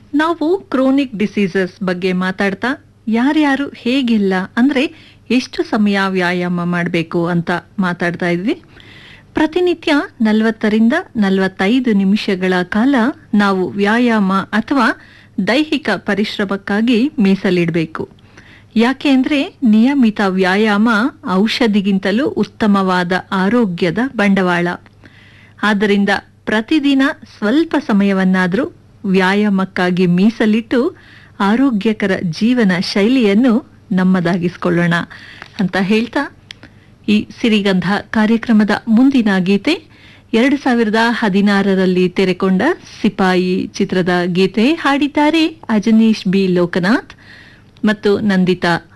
ನಾವು chronic diseases ಬಗ್ಗೆ ಮಾತಾಡ್ತಾ ಯಾರ್ಯಾರು ಹೇಗೆಲ್ಲ ಅಂದ್ರೆ ಎಷ್ಟು ಸಮಯ ವ್ಯಾಯಾಮ ಮಾಡಬೇಕು ಅಂತ ಮಾತಾಡ್ತಾ ಇದ್ವಿ ಪ್ರತಿನಿತ್ಯ ನಲವತ್ತರಿಂದ ನಲವತ್ತೈದು ನಿಮಿಷಗಳ ಕಾಲ ನಾವು ವ್ಯಾಯಾಮ ಅಥವಾ ದೈಹಿಕ ಪರಿಶ್ರಮಕ್ಕಾಗಿ ಮೀಸಲಿಡಬೇಕು ಯಾಕೆ ಅಂದ್ರೆ ನಿಯಮಿತ ವ್ಯಾಯಾಮ ಔಷಧಿಗಿಂತಲೂ ಉತ್ತಮವಾದ ಆರೋಗ್ಯದ ಬಂಡವಾಳ ಆದ್ದರಿಂದ ಪ್ರತಿದಿನ ಸ್ವಲ್ಪ ಸಮಯವನ್ನಾದರೂ ವ್ಯಾಯಾಮಕ್ಕಾಗಿ ಮೀಸಲಿಟ್ಟು ಆರೋಗ್ಯಕರ ಜೀವನ ಶೈಲಿಯನ್ನು ನಮ್ಮದಾಗಿಸಿಕೊಳ್ಳೋಣ ಅಂತ ಹೇಳ್ತಾ ಈ ಸಿರಿಗಂಧ ಕಾರ್ಯಕ್ರಮದ ಮುಂದಿನ ಗೀತೆ ಎರಡು ಸಾವಿರದ ಹದಿನಾರರಲ್ಲಿ ತೆರೆಕೊಂಡ ಸಿಪಾಯಿ ಚಿತ್ರದ ಗೀತೆ ಹಾಡಿದ್ದಾರೆ ಅಜನೀಶ್ ಬಿ ಲೋಕನಾಥ್ ಮತ್ತು ನಂದಿತಾ